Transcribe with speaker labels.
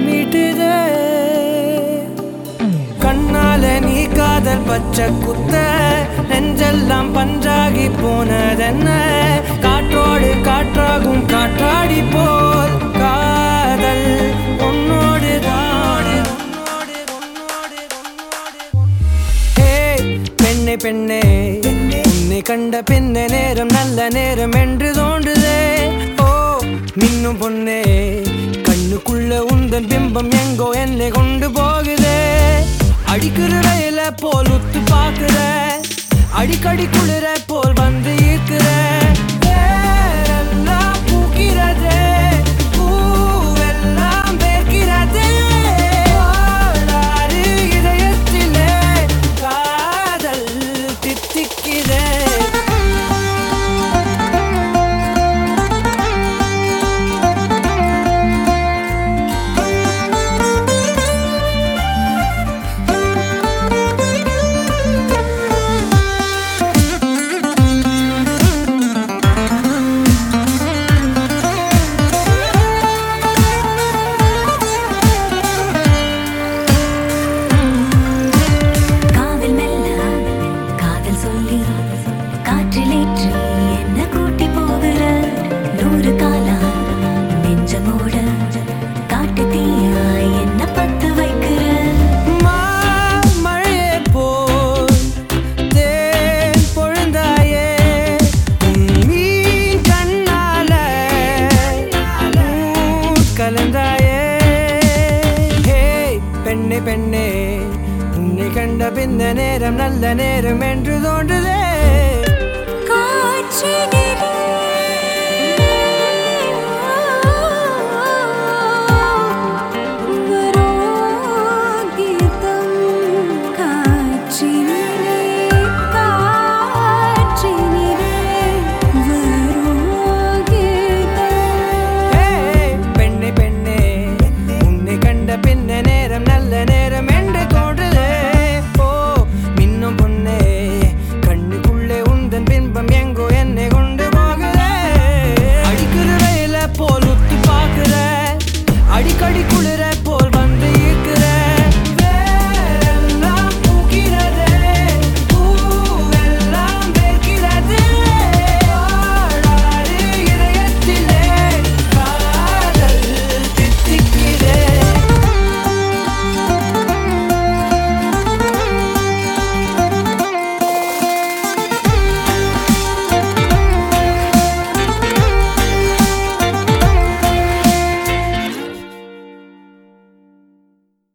Speaker 1: மீட்டுதே கண்ணால நீ காதல் பச்சை குத்த நெஞ்செல்லாம் பஞ்சாகி போனதென்ன காற்றோடு காற்றாகும் காற்றாடி போல் காதல் உன்னோடு பெண்ணே பெண்ணே உன்னை கண்ட பின்ன நேரம் நல்ல நேரம் என்று தோன்றுதே ஓ மின்னும் பொண்ணே கண்ணுக்குள்ள உந்தன் பிம்பம் எங்கோ என்னை கொண்டு போகுதே அடிக்கிற ரயில போல் உத்து பாக்குற அடிக்கடி குளிர போல் வந்து ஈர்க்கிற வேரெல்லாம் பூக்கிறதே பூவெல்லாம் வேர்க்கிறதே ஓடாறு இதயத்திலே காதல் தித்திக்கிறே
Speaker 2: காதல் மெல்ல காதல் சொல்லி காற்றிலேற்றி என்ன கூட்டி போகிற நூறு காலா நெஞ்சமோட காட்டு தீயா என்ன பத்து வைக்கிற
Speaker 1: மழையே போல் தேன் பொழுந்தாயே உன் மீன் கண்ணால ஊர் கலந்தாயே ஹே பெண்ணே பெண்ணே உன்னை கண்ட பின்ன நேரம் நல்ல நேரம் என்று தோன்றுதே
Speaker 2: காட்சி நெறி